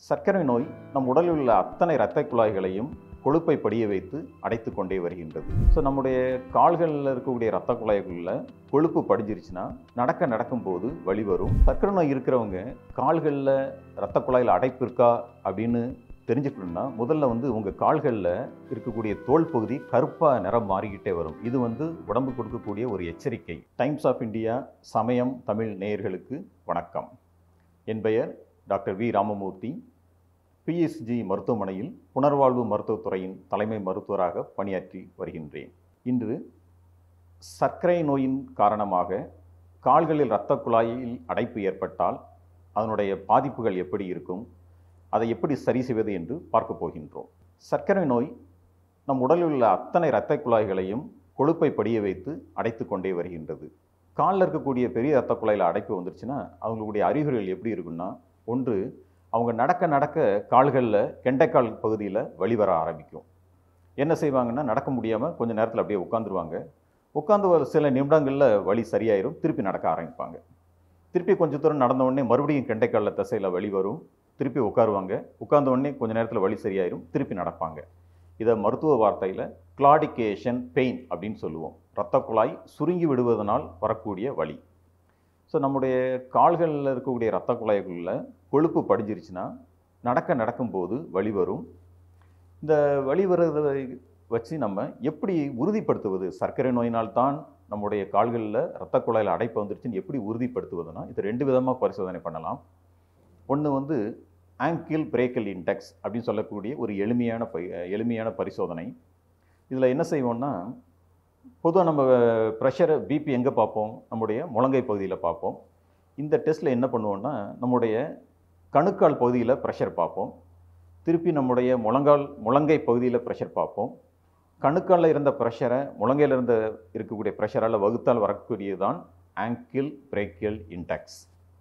சர்க்கரை நோய் நம் உடலில் உள்ள அத்தனை இரத்த குழாய்களையும் கொழுப்பை படிய வைத்து அடைத்து கொண்டே வருகின்றது ஸோ நம்முடைய கால்களில் இருக்கக்கூடிய இரத்த குழாய்களில் கொழுப்பு படிஞ்சிருச்சுன்னா நடக்க நடக்கும்போது வலி வரும் சர்க்கரை நோய் இருக்கிறவங்க கால்களில் இரத்த குழாயில் அடைப்பு இருக்கா அப்படின்னு தெரிஞ்சுக்கணும்னா முதல்ல வந்து உங்கள் கால்களில் இருக்கக்கூடிய தோல் பகுதி கருப்பாக நிறம் மாறிக்கிட்டே வரும் இது வந்து உடம்பு கொடுக்கக்கூடிய ஒரு எச்சரிக்கை டைம்ஸ் ஆஃப் இந்தியா சமயம் தமிழ் நேயர்களுக்கு வணக்கம் என் பெயர் டாக்டர் வி ராமமூர்த்தி பிஎஸ்ஜி மருத்துவமனையில் புனர்வாழ்வு மருத்துவத்துறையின் தலைமை மருத்துவராக பணியாற்றி வருகின்றேன் இன்று சர்க்கரை நோயின் காரணமாக கால்களில் இரத்த குழாயில் அடைப்பு ஏற்பட்டால் அதனுடைய பாதிப்புகள் எப்படி இருக்கும் அதை எப்படி சரி செய்வது என்று பார்க்க போகின்றோம் சர்க்கரை நோய் நம் உடலில் உள்ள அத்தனை இரத்த குழாய்களையும் கொழுப்பை படிய வைத்து அடைத்து கொண்டே வருகின்றது காலில் இருக்கக்கூடிய பெரிய இரத்த குழாயில் அடைப்பு வந்துருச்சுன்னா அவங்களுடைய அறிகுறிகள் எப்படி இருக்குன்னா ஒன்று அவங்க நடக்க நடக்க கால்களில் கெண்டைக்கால் பகுதியில் வலி வர ஆரம்பிக்கும் என்ன செய்வாங்கன்னா நடக்க முடியாமல் கொஞ்சம் நேரத்தில் அப்படியே உட்காந்துருவாங்க உட்காந்து ஒரு சில நிமிடங்களில் வலி சரியாயிரும் திருப்பி நடக்க ஆரம்பிப்பாங்க திருப்பி கொஞ்சம் தூரம் நடந்த உடனே மறுபடியும் கெண்டைக்காலில் தசையில் வலி வரும் திருப்பி உட்காருவாங்க உட்கார்ந்த உடனே கொஞ்சம் நேரத்தில் வலி சரியாயிரும் திருப்பி நடப்பாங்க இதை மருத்துவ வார்த்தையில் கிளாடிகேஷன் பெயின் அப்படின்னு சொல்லுவோம் இரத்த குழாய் சுருங்கி விடுவதனால் வரக்கூடிய வலி ஸோ நம்முடைய கால்களில் இருக்கக்கூடிய இரத்த குழாய்களில் கொழுப்பு படிஞ்சிருச்சுன்னா நடக்க நடக்கும்போது வலி வரும் இந்த வலி வர்றதை வச்சு நம்ம எப்படி உறுதிப்படுத்துவது சர்க்கரை நோயினால் தான் நம்முடைய கால்களில் இரத்த குழாயில் அடைப்பு வந்துருச்சுன்னு எப்படி உறுதிப்படுத்துவதுன்னா இது ரெண்டு விதமாக பரிசோதனை பண்ணலாம் ஒன்று வந்து ஆங்கிள் பிரேக்கல் இன்டெக்ஸ் அப்படின்னு சொல்லக்கூடிய ஒரு எளிமையான பரி எளிமையான பரிசோதனை இதில் என்ன செய்வோம்னா பொதுவாக நம்ம ப்ரெஷரை பிபி எங்கே பார்ப்போம் நம்முடைய முழங்கை பகுதியில் பார்ப்போம் இந்த டெஸ்ட்டில் என்ன பண்ணுவோம்னா நம்முடைய கணுக்கால் பகுதியில் ப்ரெஷர் பார்ப்போம் திருப்பி நம்முடைய முழங்கால் முழங்கை பகுதியில் ப்ரெஷர் பார்ப்போம் கணுக்காலில் இருந்த ப்ரெஷரை முழங்கையில் இருந்த இருக்கக்கூடிய ப்ரெஷரால் வகுத்தால் வரக்கூடியது தான் ஆங்கிள் பிரேக்கியல் இன்டெக்ஸ்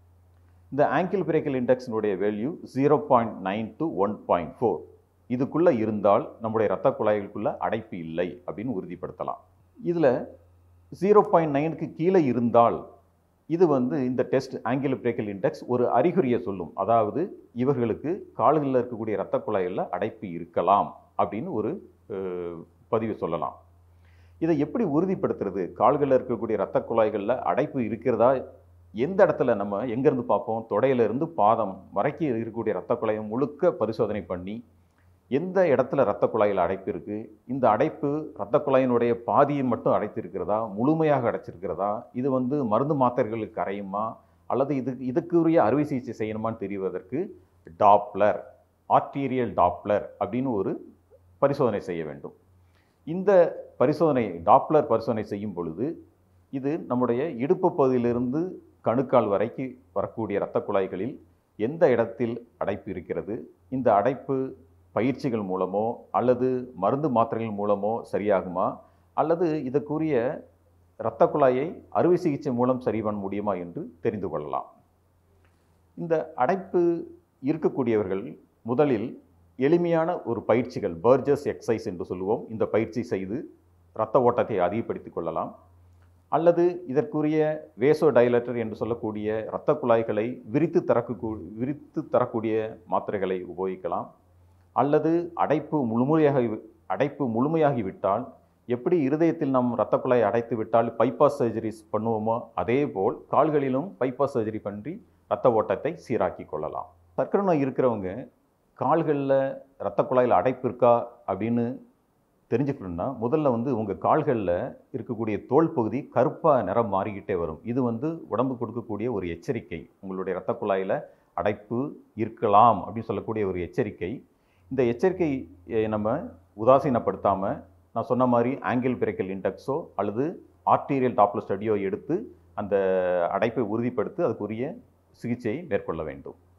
இந்த ஆங்கிள் பிரேக்கியல் இன்டெக்ஸினுடைய value zero point nine to one point four இதுக்குள்ளே இருந்தால் நம்முடைய இரத்த குழாய்களுக்குள்ளே அடைப்பு இல்லை அப்படின்னு உறுதிப்படுத்தலாம் இதில் ஜீரோ பாயிண்ட் நைனுக்கு கீழே இருந்தால் இது வந்து இந்த டெஸ்ட் ஆங்கிள் பிரேக்கல் இன்டெக்ஸ் ஒரு அறிகுறியை சொல்லும் அதாவது இவர்களுக்கு கால்களில் இருக்கக்கூடிய இரத்த குழாயில் அடைப்பு இருக்கலாம் அப்படின்னு ஒரு பதிவு சொல்லலாம் இதை எப்படி உறுதிப்படுத்துறது கால்களில் இருக்கக்கூடிய இரத்த குழாய்களில் அடைப்பு இருக்கிறதா எந்த இடத்துல நம்ம எங்கேருந்து பார்ப்போம் தொடையிலிருந்து பாதம் வரைக்கும் இருக்கக்கூடிய இரத்த குழாயை முழுக்க பரிசோதனை பண்ணி எந்த இடத்துல இரத்த குழாயில் அடைப்பு இருக்குது இந்த அடைப்பு இரத்த குழாயினுடைய பாதியை மட்டும் அடைத்திருக்கிறதா முழுமையாக அடைச்சிருக்கிறதா இது வந்து மருந்து மாத்திரைகளுக்கு கரையுமா அல்லது இது இதுக்குரிய அறுவை சிகிச்சை செய்யணுமான்னு தெரிவதற்கு டாப்லர் ஆர்டீரியல் டாப்லர் அப்படின்னு ஒரு பரிசோதனை செய்ய வேண்டும் இந்த பரிசோதனை டாப்லர் பரிசோதனை செய்யும் பொழுது இது நம்முடைய இடுப்பு பகுதியிலிருந்து கணுக்கால் வரைக்கு வரக்கூடிய இரத்த குழாய்களில் எந்த இடத்தில் அடைப்பு இருக்கிறது இந்த அடைப்பு பயிற்சிகள் மூலமோ அல்லது மருந்து மாத்திரைகள் மூலமோ சரியாகுமா அல்லது இதற்குரிய இரத்த குழாயை அறுவை சிகிச்சை மூலம் சரி பண்ண முடியுமா என்று தெரிந்து கொள்ளலாம் இந்த அடைப்பு இருக்கக்கூடியவர்கள் முதலில் எளிமையான ஒரு பயிற்சிகள் பர்ஜஸ் எக்ஸசைஸ் என்று சொல்லுவோம் இந்த பயிற்சி செய்து இரத்த ஓட்டத்தை அதிகப்படுத்திக் கொள்ளலாம் அல்லது இதற்குரிய வேசோ டைலட்டர் என்று சொல்லக்கூடிய இரத்த குழாய்களை விரித்து தரக்கு விரித்து தரக்கூடிய மாத்திரைகளை உபயோகிக்கலாம் அல்லது அடைப்பு முழுமையாக அடைப்பு முழுமையாகிவிட்டால் எப்படி இருதயத்தில் நம் இரத்த குழாய் அடைத்து விட்டால் பைபாஸ் சர்ஜரிஸ் பண்ணுவோமோ அதே போல் கால்களிலும் பைபாஸ் சர்ஜரி பண்ணி இரத்த ஓட்டத்தை சீராக்கி கொள்ளலாம் சர்க்கரை நோய் இருக்கிறவங்க கால்களில் இரத்த குழாயில் அடைப்பு இருக்கா அப்படின்னு தெரிஞ்சுக்கணுன்னா முதல்ல வந்து உங்கள் கால்களில் இருக்கக்கூடிய தோல் பகுதி கருப்பாக நிறம் மாறிக்கிட்டே வரும் இது வந்து உடம்பு கொடுக்கக்கூடிய ஒரு எச்சரிக்கை உங்களுடைய இரத்த குழாயில் அடைப்பு இருக்கலாம் அப்படின்னு சொல்லக்கூடிய ஒரு எச்சரிக்கை இந்த எச்சரிக்கை நம்ம உதாசீனப்படுத்தாமல் நான் சொன்ன மாதிரி ஆங்கிள் பிரேக்கல் இன்டெக்ஸோ அல்லது ஆர்டீரியல் டாப்லர் ஸ்டடியோ எடுத்து அந்த அடைப்பை உறுதிப்படுத்தி அதுக்குரிய சிகிச்சையை மேற்கொள்ள வேண்டும்